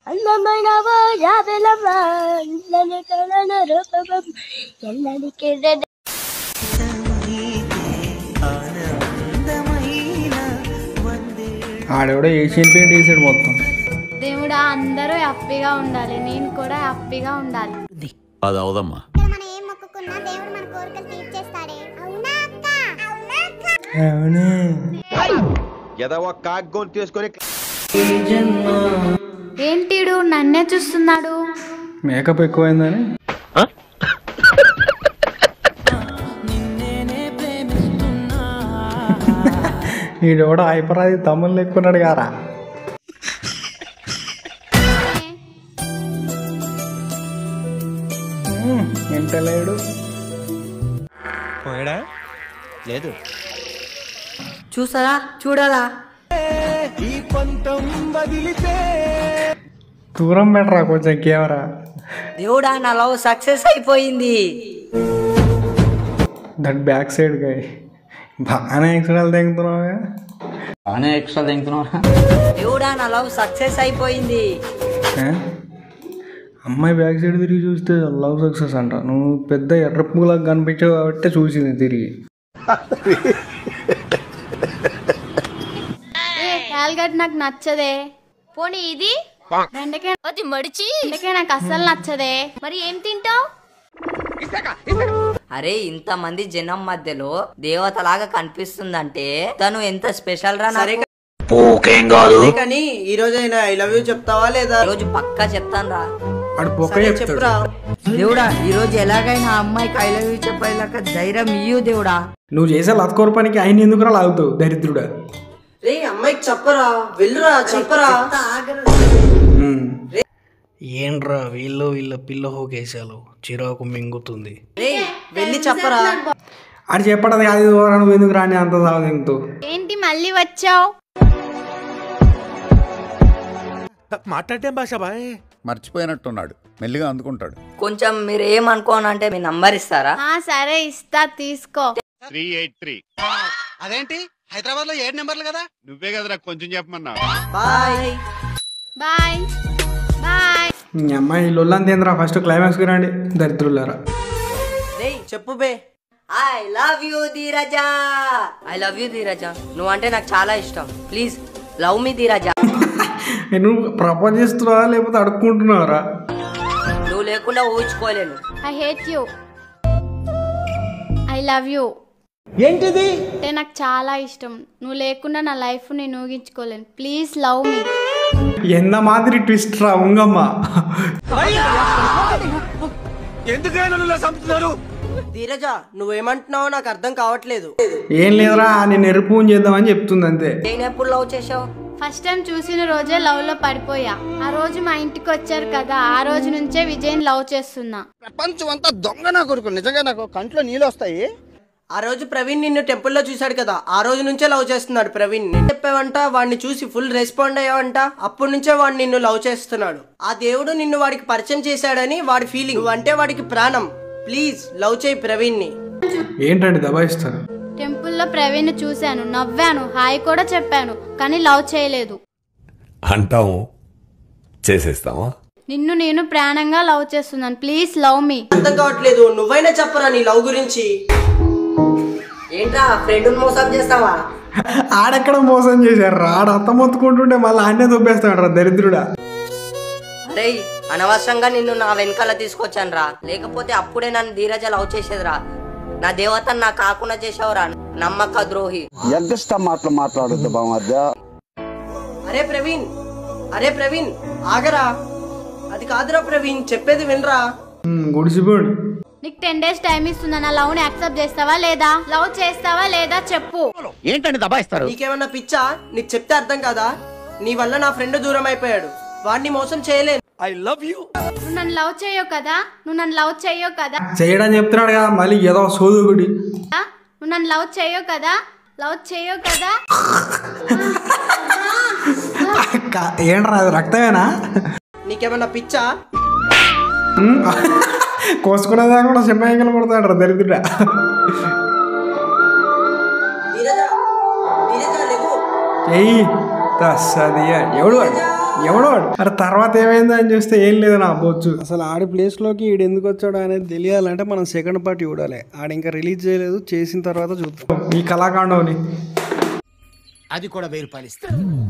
అందమైన యాదలమ్మ ఇళ్ళని కళన రూపం ఎల్లనికి ఆడెవడో ఏషియన్ పెయింట్ వేసాడు మొత్తం దేవుడా అందరూ హ్యాపీగా ఉండాలి నేను కూడా హ్యాపీగా ఉండాలి అది అవదమ్మా మనం ఏం మొక్కుకున్నా దేవుడు మన కోరికలు తీర్చేస్తాడే అవునా అక్క అవునా అక్క అవునే ఏదో ఒక కాగ్గోని తీసుకొని ఏంటిడు నన్నే చూస్తున్నాడు మేకప్ ఎక్కువైందని వీడెవడో హైపరాది తమ్ముళ్ళు ఎక్కున్నాడు గారా ఎంటలేడు పోయాడా లేదు చూసారా చూడాలా దూరం పెట్టరా కొంచెం కెమెరా దేవుడా నా లవ్ సక్సెస్ అయిపోయింది దాని బ్యాక్ సైడ్ గాయ బాగానే ఎక్స్ట్రాలు తెగుతున్నావుగా బాగానే ఎక్స్ట్రా తింటున్నావు దేవుడా నా లవ్ సక్సెస్ అయిపోయింది ఏ? అమ్మాయి బ్యాక్ సైడ్ తిరిగి చూస్తే లవ్ సక్సెస్ అంట నువ్వు పెద్ద ఎర్ర పూలకు కనిపించావు కాబట్టి చూసింది తిరిగి ఏ క్యాల్గట్ నాకు నచ్చదే పోనీ ఇది బెండకాయ అది మడిచి బెండకాయ నాకు అస్సలు నచ్చదే మరి ఏం తింటావు అరే ఇంతమంది జనం మధ్యలో దేవతలాగా కనిపిస్తుందంటే తను ఎంత స్పెషల్ రా సరే కానీ ఈ రోజైనా ఐ లవ్ యూ చెప్తావా లేదా రోజు పక్కా చెప్తాను రా వాడు పొక్క చెప్తాడు చెప్పురా దేవుడా ఈ రోజు ఎలాగైనా ఆ అమ్మాయికి ఐ లవ్ యూ చెప్పేలాగా ధైర్యం ఇయ్యు దేవుడా నువ్వు చేసే లత్కోర పనికి ఆయన ఎందుకురా లాగుతావు దరిద్రుడా రే అమ్మాయికి చెప్పరా వెళ్ళురా చెప్పరా ఉమ్. ఏంట్రా వీళ్ళు వీళ్ళ పిల్ల హోకేశాలు చిరాకు మింగుతుంది రే వెళ్ళి చెప్పరా ఆడు చెప్పడది కాదు ఇది ఓరా, నువ్వు ఎందుకు రాని అంత సాగు ఏంటి మళ్ళీ వచ్చావు మాట్లాడటం భాష బాయ్ మర్చిపోయినట్టున్నాడు మెల్లిగా అందుకుంటాడు కొంచెం మీరు ఏమనుకోనంటే మీ నంబర్ ఇస్తారా ఆ సరే ఇస్తా తీసుకో త్రీ ఎయిట్ త్రీ అదేంటి హైదరాబాద్ లో ఏడు నెంబర్లు కదా నువ్వే కదరా కొంచెం చెప్పమన్నా బాయ్ బాయ్ బాయ్ మీ అమ్మాయి లొల్లని తిందిరా ఫస్ట్ క్లైమాక్స్కి రండి దరిద్రులారా రే చెప్పు బే ఐ లవ్ యూ ధీరజా ఐ లవ్ యూ ధీరజా నువ్వు అంటే నాకు చాలా ఇష్టం ప్లీజ్ లవ్ మీ ధీరజా నువ్వు ప్రపోజ్ చేస్తున్నావా లేకపోతే అడుక్కుంటున్నావరా నువ్వు లేకుండా ఊహించుకోలేను I hate you I love you ఏంటిది అంటే నాకు చాలా ఇష్టం నువ్వు లేకుండా నా లైఫ్ నేను ఊహించుకోలేను ప్లీజ్ లవ్ మీ ఎంత మాదిరి ట్విస్ట్ రా ఉంగమ్మ ధీరజ నువ్వేమంటున్నావో నాకు అర్థం కావట్లేదు ఏం లేదురా నేను ఎరుపు చేద్దామని చెప్తుంది అంతే నేను ఎప్పుడు లవ్ చేసావు ఫస్ట్ టైం చూసిన రోజే లవ్ లో పడిపోయా ఆ రోజు మా ఇంటికి వచ్చారు కదా ఆ రోజు నుంచే విజయ్ లవ్ చేస్తున్నా ప్రపంచం అంతా దొంగ నా కొడుకు నిజంగా నాకు కంట్లో నీళ్ళు వస్తాయి ఆ రోజు ప్రవీణ్ నిన్ను టెంపుల్లో చూశాడు కదా ఆ రోజు నుంచే లవ్ చేస్తున్నాడు ప్రవీణ్ నేను చెప్పావంట వాడిని చూసి ఫుల్ రెస్పాండ్ అయ్యావంట అప్పటి నుంచే వాడు నిన్ను లవ్ చేస్తున్నాడు ఆ దేవుడు నిన్ను వాడికి పరిచయం చేశాడని వాడి ఫీలింగ్ నువ్వంటే వాడికి ప్రాణం ప్లీజ్ లవ్ చేయి ప్రవీణ్ ని ఏంటండి దబాయిస్తారు టెంపుల్లో ప్రవీణ్ చూశాను నవ్వాను హాయ్ కూడా చెప్పాను కానీ లవ్ చేయలేదు అంటాము చేసేస్తామా నిన్ను నేను ప్రాణంగా లవ్ చేస్తున్నాను ప్లీజ్ లవ్ మీ అర్థం కావట్లేదు నువ్వైనా చెప్పరా నీ లవ్ గురించి ఏంట్రా ఫ్రెండ్ మోసం చేస్తావా ఆడెక్కడ మోసం చేశారు ఆడ అత్త మొత్తుకుంటుంటే మళ్ళీ ఆడనే దొబ్బేస్తాడు రా దరిద్రుడా అరే అనవసరంగా నిన్ను నా వెనకాల తీసుకొచ్చాను రా లేకపోతే అప్పుడే నన్ను ధీరజ లవ్ చేసేదిరా నా దేవతను నా కాకుండా చేసావురా నమ్మక ద్రోహి ఎంత మాటలు మాట్లాడద్దు బామర్ద అరే ప్రవీణ్ అరే ప్రవీణ్ ఆగరా అది కాదురా ప్రవీణ్ చెప్పేది వినరా ఉమ్, గుడిసిపోడు నీకు టెన్ డేస్ టైం ఇస్తున్నా నా లవ్ ని యాక్సెప్ట్ చేస్తావా లేదా లవ్ చేస్తావా లేదా చెప్పు ఏంటండి దబాయిస్తారు నీకేమన్నా పిచ్చా నీకు చెప్తే అర్థం కాదా నీ వల్ల నా ఫ్రెండ్ దూరం అయిపోయాడు వాడిని మోసం చేయలేను ఐ లవ్ యూ నువ్వు నన్ను లవ్ చేయవు కదా నువ్వు నన్ను లవ్ చేయవు కదా చేయడం చెప్తున్నాడు కదా మళ్ళీ ఏదో సోదుగుడి నువ్వు నన్ను లవ్ చేయవు కదా లవ్ చేయవు కదా క- ఏంట్రా అది రక్తమేనా నీకేమన్నా పిచ్చా ఉమ్, కోసుకునేదాకా కూడా సింహాయికలు పడతాడు రా దరిద్రుడా నీరజ నీరజ లేవు చెయ్యి తస్సది ఎవడు వాడు? ఎవడో వాడు. అరే తర్వాత ఏమైందో అని చూస్తే ఏం లేదు నా బొచ్చు అసలు ఆడి ప్లేస్లోకి ఈడు ఎందుకు వచ్చాడు అనేది తెలియాలంటే మనం సెకండ్ పార్ట్ చూడాలి ఆడ ఇంకా రిలీజ్ చేయలేదు చేసిన తర్వాత చూద్దాం ఈ కళాకాండవని అది కూడా వెయ్యి రూపాయలు ఇస్తాను